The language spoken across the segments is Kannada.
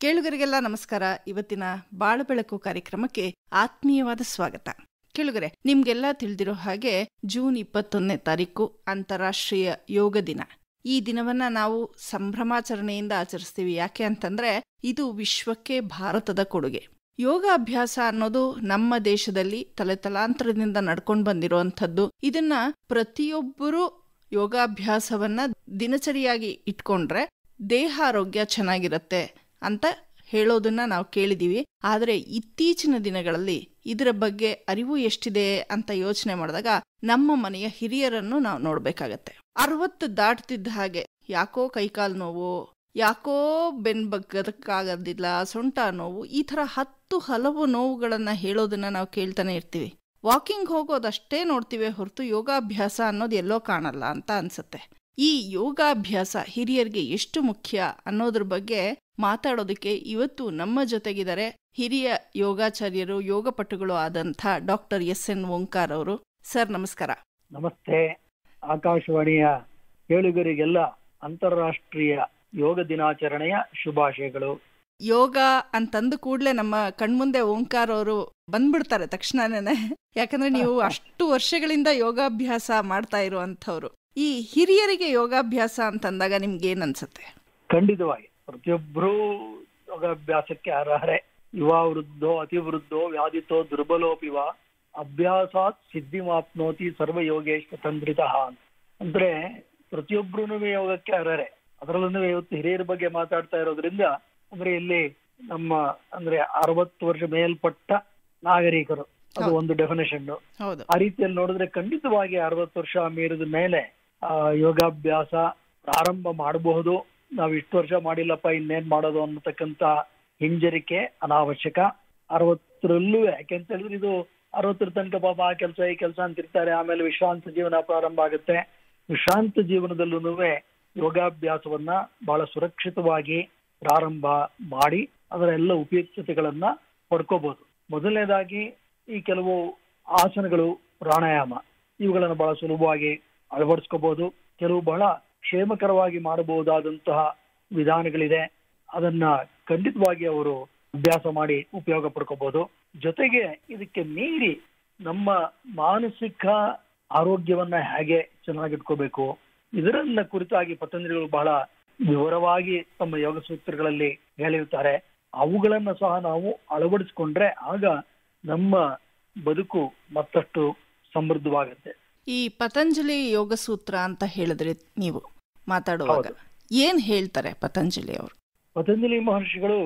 ಕೇಳುಗರಿಗೆಲ್ಲ ನಮಸ್ಕಾರ ಇವತ್ತಿನ ಬಾಳು ಬೆಳಕು ಕಾರ್ಯಕ್ರಮಕ್ಕೆ ಆತ್ಮೀಯವಾದ ಸ್ವಾಗತ ಕೇಳುಗರೆ ನಿಮ್ಗೆಲ್ಲ ತಿಳಿದಿರೋ ಹಾಗೆ ಜೂನ್ ಇಪ್ಪತ್ತೊಂದನೇ ತಾರೀಕು ಅಂತಾರಾಷ್ಟ್ರೀಯ ಯೋಗ ದಿನ ಈ ದಿನವನ್ನ ನಾವು ಸಂಭ್ರಮಾಚರಣೆಯಿಂದ ಆಚರಿಸ್ತೀವಿ ಯಾಕೆ ಅಂತಂದ್ರೆ ಇದು ವಿಶ್ವಕ್ಕೆ ಭಾರತದ ಕೊಡುಗೆ ಯೋಗ ಅಭ್ಯಾಸ ಅನ್ನೋದು ನಮ್ಮ ದೇಶದಲ್ಲಿ ತಲೆತಲಾಂತರದಿಂದ ನಡ್ಕೊಂಡು ಬಂದಿರುವಂಥದ್ದು ಇದನ್ನ ಪ್ರತಿಯೊಬ್ಬರು ಯೋಗಾಭ್ಯಾಸವನ್ನ ದಿನಚರಿಯಾಗಿ ಇಟ್ಕೊಂಡ್ರೆ ದೇಹ ಆರೋಗ್ಯ ಚೆನ್ನಾಗಿರುತ್ತೆ ಅಂತ ಹೇಳೋದನ್ನ ನಾವು ಕೇಳಿದೀವಿ ಆದರೆ ಇತ್ತೀಚಿನ ದಿನಗಳಲ್ಲಿ ಇದರ ಬಗ್ಗೆ ಅರಿವು ಎಷ್ಟಿದೆ ಅಂತ ಯೋಚನೆ ಮಾಡಿದಾಗ ನಮ್ಮ ಮನೆಯ ಹಿರಿಯರನ್ನು ನಾವು ನೋಡ್ಬೇಕಾಗತ್ತೆ ಅರವತ್ತು ದಾಟ್ತಿದ್ದ ಹಾಗೆ ಯಾಕೋ ಕೈಕಾಲು ನೋವು ಯಾಕೋ ಬೆನ್ಬಗ್ಗದಕ್ಕಾಗೋದಿಲ್ಲ ಸೊಂಟ ನೋವು ಈ ಥರ ಹತ್ತು ಹಲವು ನೋವುಗಳನ್ನ ಹೇಳೋದನ್ನ ನಾವು ಕೇಳ್ತಾನೆ ಇರ್ತೀವಿ ವಾಕಿಂಗ್ ಹೋಗೋದಷ್ಟೇ ನೋಡ್ತೀವಿ ಹೊರತು ಯೋಗಾಭ್ಯಾಸ ಅನ್ನೋದು ಎಲ್ಲೋ ಕಾಣಲ್ಲ ಅಂತ ಅನ್ಸುತ್ತೆ ಈ ಯೋಗಾಭ್ಯಾಸ ಹಿರಿಯರಿಗೆ ಎಷ್ಟು ಮುಖ್ಯ ಅನ್ನೋದ್ರ ಬಗ್ಗೆ ಮಾತಾಡೋದಕ್ಕೆ ಇವತ್ತು ನಮ್ಮ ಜೊತೆಗಿದ್ದಾರೆ ಹಿರಿಯ ಯೋಗಾಚಾರ್ಯರು ಯೋಗಪಟುಗಳು ಆದಂಥ ಡಾಕ್ಟರ್ ಎಸ್ ಎನ್ ಓಂಕಾರ್ ಅವರು ಸರ್ ನಮಸ್ಕಾರ ನಮಸ್ತೆ ಆಕಾಶವಾಣಿಯ ಕೇಳುಗರಿಗೆಲ್ಲ ಅಂತಾರಾಷ್ಟ್ರೀಯ ಯೋಗ ದಿನಾಚರಣೆಯ ಶುಭಾಶಯಗಳು ಯೋಗ ಅಂತಂದು ಕೂಡಲೇ ನಮ್ಮ ಕಣ್ಮುಂದೆ ಓಂಕಾರ್ ಅವರು ಬಂದ್ಬಿಡ್ತಾರೆ ತಕ್ಷಣನೇ ಯಾಕಂದ್ರೆ ನೀವು ಅಷ್ಟು ವರ್ಷಗಳಿಂದ ಯೋಗಾಭ್ಯಾಸ ಮಾಡ್ತಾ ಇರುವಂಥವ್ರು ಈ ಹಿರಿಯರಿಗೆ ಯೋಗಾಭ್ಯಾಸ ಅಂತಂದಾಗ ನಿಮ್ಗೆ ಏನ್ ಅನ್ಸುತ್ತೆ ಖಂಡಿತವಾಗಿ ಪ್ರತಿಯೊಬ್ಬರೂ ಯೋಗಾಭ್ಯಾಸಕ್ಕೆ ಅರ್ಹರೇ ಯುವ ವೃದ್ಧೋ ಅತಿವೃದ್ಧೋ ವ್ಯಾಧಿತೋ ದುರ್ಬಲೋಪಿವ ಅಭ್ಯಾಸಾತ್ ಸಿದ್ಧಿಮಾಪ್ನೋತಿ ಸರ್ವ ಯೋಗೇಶ್ ತಂದ್ರಿತ ಅಂದ್ರೆ ಪ್ರತಿಯೊಬ್ಬರೂ ಯೋಗಕ್ಕೆ ಅರ್ಹರೇ ಅದರಲ್ಲೂ ಇವತ್ತು ಹಿರಿಯರ ಬಗ್ಗೆ ಮಾತಾಡ್ತಾ ಇರೋದ್ರಿಂದ ಅಂದ್ರೆ ಇಲ್ಲಿ ನಮ್ಮ ಅಂದ್ರೆ ಅರವತ್ತು ವರ್ಷ ಮೇಲ್ಪಟ್ಟ ನಾಗರಿಕರು ಅದು ಹೌದು. ಒಂದು ಡೆಫಿನೇಷನ್ ಹೌದು ಆ ರೀತಿಯಲ್ಲಿ ನೋಡಿದ್ರೆ ಖಂಡಿತವಾಗಿ ಅರವತ್ತು ವರ್ಷ ಮೀರಿದ ಮೇಲೆ ಆ, ಯೋಗಾಭ್ಯಾಸ ಪ್ರಾರಂಭ ಮಾಡಬಹುದು ನಾವು ಇಷ್ಟು ವರ್ಷ ಮಾಡಿಲ್ಲಪ್ಪ ಇನ್ನೇನ್ ಮಾಡೋದು ಅನ್ನತಕ್ಕಂತ ಹಿಂಜರಿಕೆ ಅನಾವಶ್ಯಕ ಅರವತ್ತರಲ್ಲೂ ಯಾಕೆಂತ ಹೇಳಿದ್ರೆ ಇದು ಅರವತ್ತರ ತನಕ ಪಾಪ ಆ ಕೆಲಸ ಈ ಕೆಲಸ ಅಂತ ಇರ್ತಾರೆ ಆಮೇಲೆ ವಿಶ್ರಾಂತ ಜೀವನ ಪ್ರಾರಂಭ ಆಗುತ್ತೆ ವಿಶ್ರಾಂತ ಜೀವನದಲ್ಲೂ ಯೋಗಾಭ್ಯಾಸವನ್ನ ಬಹಳ ಸುರಕ್ಷಿತವಾಗಿ ಪ್ರಾರಂಭ ಮಾಡಿ ಅದರ ಎಲ್ಲ ಉಪಯುಕ್ತತೆಗಳನ್ನ ಪಡ್ಕೋಬಹುದು ಮೊದಲನೇದಾಗಿ ಈ ಕೆಲವು ಆಸನಗಳು ಪ್ರಾಣಾಯಾಮ ಇವುಗಳನ್ನು ಬಹಳ ಸುಲಭವಾಗಿ ಅಳವಡಿಸ್ಕೋಬಹುದು ಕೆಲವು ಬಹಳ ಕ್ಷೇಮಕರವಾಗಿ ಮಾಡಬಹುದಾದಂತಹ ವಿಧಾನಗಳಿದೆ ಅದನ್ನ ಖಂಡಿತವಾಗಿ ಅವರು ಅಭ್ಯಾಸ ಮಾಡಿ ಉಪಯೋಗ ಪಡ್ಕೋಬಹುದು ಜೊತೆಗೆ ಇದಕ್ಕೆ ಮೀರಿ ನಮ್ಮ ಮಾನಸಿಕ ಆರೋಗ್ಯವನ್ನ ಹೇಗೆ ಚೆನ್ನಾಗಿಟ್ಕೋಬೇಕು ಇದರನ್ನ ಕುರಿತಾಗಿ ಪತಂಜಲಿಗಳು ಬಹಳ ವಿವರವಾಗಿ ತಮ್ಮ ಯೋಗ ಸೂತ್ರಗಳಲ್ಲಿ ಹೇಳಿರ್ತಾರೆ ಅವುಗಳನ್ನ ಸಹ ನಾವು ಅಳವಡಿಸ್ಕೊಂಡ್ರೆ ಆಗ ನಮ್ಮ ಬದುಕು ಮತ್ತಷ್ಟು ಸಮೃದ್ಧವಾಗುತ್ತೆ ಈ ಪತಂಜಲಿ ಯೋಗ ಸೂತ್ರ ಅಂತ ಹೇಳಿದ್ರಿ ನೀವು ಮಾತಾಡುವಾಗ ಏನ್ ಹೇಳ್ತಾರೆ ಪತಂಜಲಿ ಅವರು ಪತಂಜಲಿ ಮಹರ್ಷಿಗಳು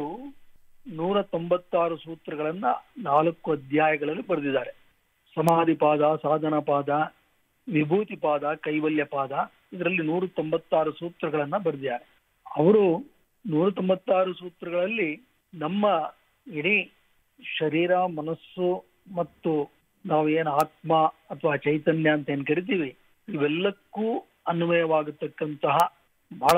ನೂರ ತೊಂಬತ್ತಾರು ಸೂತ್ರಗಳನ್ನ ನಾಲ್ಕು ಅಧ್ಯಾಯಗಳಲ್ಲಿ ಬರೆದಿದ್ದಾರೆ ಸಮಾಧಿ ಪಾದ ಸಾಧನ ಪಾದ ವಿಭೂತಿ ಪಾದ ಕೈವಲ್ಯ ಪಾದ ಇದರಲ್ಲಿ ನೂರ ತೊಂಬತ್ತಾರು ಸೂತ್ರಗಳನ್ನ ಬರೆದಿದ್ದಾರೆ ಅವರು ನೂರ ತೊಂಬತ್ತಾರು ಸೂತ್ರಗಳಲ್ಲಿ ನಮ್ಮ ಇಡೀ ಶರೀರ ಮನಸ್ಸು ಮತ್ತು ನಾವು ಏನು ಆತ್ಮ ಅಥವಾ ಚೈತನ್ಯ ಅಂತ ಏನ್ ಕರಿತೀವಿ ಇವೆಲ್ಲಕ್ಕೂ ಅನ್ವಯವಾಗತಕ್ಕಂತಹ ಬಹಳ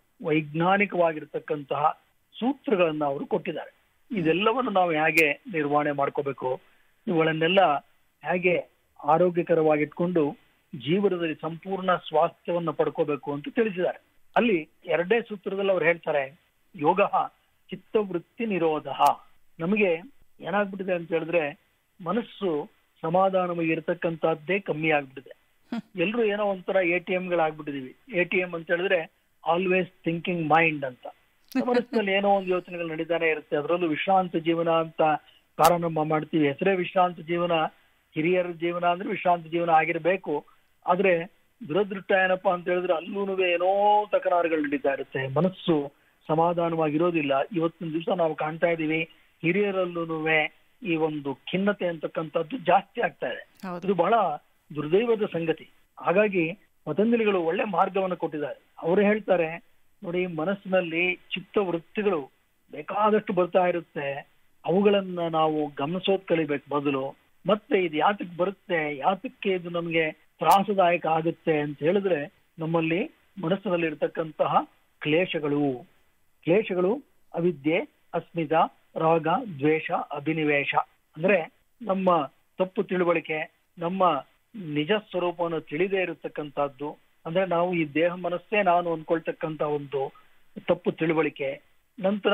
ವೈಜ್ಞಾನಿಕವಾಗಿರ್ತಕ್ಕಂತಹ ಸೂತ್ರಗಳನ್ನ ಅವರು ಕೊಟ್ಟಿದ್ದಾರೆ ಇದೆಲ್ಲವನ್ನು ನಾವು ಹೇಗೆ ನಿರ್ವಹಣೆ ಮಾಡ್ಕೋಬೇಕು ಇವುಗಳನ್ನೆಲ್ಲ ಹೇಗೆ ಆರೋಗ್ಯಕರವಾಗಿಟ್ಕೊಂಡು ಜೀವನದಲ್ಲಿ ಸಂಪೂರ್ಣ ಸ್ವಾಸ್ಥ್ಯವನ್ನ ಪಡ್ಕೋಬೇಕು ಅಂತ ತಿಳಿಸಿದ್ದಾರೆ ಅಲ್ಲಿ ಎರಡೇ ಸೂತ್ರದಲ್ಲಿ ಅವ್ರು ಹೇಳ್ತಾರೆ ಯೋಗ ಚಿತ್ತವೃತ್ತಿ ನಿರೋಧ ನಮಗೆ ಏನಾಗ್ಬಿಟ್ಟಿದೆ ಅಂತ ಹೇಳಿದ್ರೆ ಮನಸ್ಸು ಸಮಾಧಾನವಾಗಿ ಇರತಕ್ಕಂತಹದ್ದೇ ಕಮ್ಮಿ ಆಗ್ಬಿಟ್ಟಿದೆ ಎಲ್ರು ಏನೋ ಒಂಥರ ಎ ಟಿ ಗಳಾಗ್ಬಿಟ್ಟಿದೀವಿ ಎ ಟಿ ಎಂ ಅಂತ ಹೇಳಿದ್ರೆ ಆಲ್ವೇಸ್ ಥಿಂಕಿಂಗ್ ಮೈಂಡ್ ಅಂತ ಮನಸ್ಸಿನಲ್ಲಿ ಏನೋ ಒಂದು ಯೋಚನೆಗಳು ನಡೀತಾನೆ ಇರುತ್ತೆ ಅದರಲ್ಲೂ ವಿಶ್ರಾಂತ ಜೀವನ ಅಂತ ಪ್ರಾರಂಭ ಮಾಡ್ತೀವಿ ಹೆಸರೇ ವಿಶ್ರಾಂತ ಜೀವನ ಹಿರಿಯರ ಜೀವನ ಅಂದ್ರೆ ವಿಶ್ರಾಂತ ಜೀವನ ಆಗಿರ್ಬೇಕು ಆದ್ರೆ ದುರದೃಷ್ಟ ಏನಪ್ಪಾ ಅಂತ ಹೇಳಿದ್ರೆ ಅಲ್ಲೂ ಏನೋ ತಕರಾರುಗಳು ನಡೀತಾ ಇರುತ್ತೆ ಮನಸ್ಸು ಸಮಾಧಾನವಾಗಿರೋದಿಲ್ಲ ಇವತ್ತಿನ ದಿವಸ ನಾವು ಕಾಣ್ತಾ ಇದೀವಿ ಹಿರಿಯರಲ್ಲೂ ಈ ಒಂದು ಖಿನ್ನತೆ ಅಂತಕ್ಕಂಥದ್ದು ಜಾಸ್ತಿ ಆಗ್ತಾ ಇದೆ ಹೌದು ಇದು ಬಹಳ ದುರ್ದೈವದ ಸಂಗತಿ ಹಾಗಾಗಿ ಪತಂಜಲಿಗಳು ಒಳ್ಳೆ ಮಾರ್ಗವನ್ನು ಕೊಟ್ಟಿದ್ದಾರೆ ಅವರು ಹೇಳ್ತಾರೆ ನೋಡಿ ಮನಸ್ಸಿನಲ್ಲಿ ಚಿತ್ತ ವೃತ್ತಿಗಳು ಬೇಕಾದಷ್ಟು ಬರ್ತಾ ಇರುತ್ತೆ ಅವುಗಳನ್ನ ನಾವು ಗಮನಿಸೋದ್ ಕಲಿಬೇಕು ಮೊದಲು ಮತ್ತೆ ಇದು ಯಾತಕ್ ಬರುತ್ತೆ ಯಾತಕ್ಕೆ ಇದು ನಮ್ಗೆ ತ್ರಾಸದಾಯಕ ಆಗುತ್ತೆ ಅಂತ ಹೇಳಿದ್ರೆ ನಮ್ಮಲ್ಲಿ ಮನಸ್ಸಿನಲ್ಲಿ ಇರ್ತಕ್ಕಂತಹ ಕ್ಲೇಶಗಳು ಕ್ಲೇಶಗಳು ಅವಿದ್ಯೆ ಅಸ್ಮಿತ ರಾಗ ದ್ವೇಷ ಅಭಿನಿವೇಶ ಅಂದ್ರೆ ನಮ್ಮ ತಪ್ಪು ತಿಳುವಳಿಕೆ ನಮ್ಮ ನಿಜ ಸ್ವರೂಪವನ್ನು ತಿಳಿದೇ ಇರತಕ್ಕಂತಹದ್ದು ಅಂದ್ರೆ ನಾವು ಈ ದೇಹ ಮನಸ್ಸೇ ನಾನು ಅನ್ಕೊಳ್ತಕ್ಕಂತ ಒಂದು ತಪ್ಪು ತಿಳುವಳಿಕೆ ನಂತರ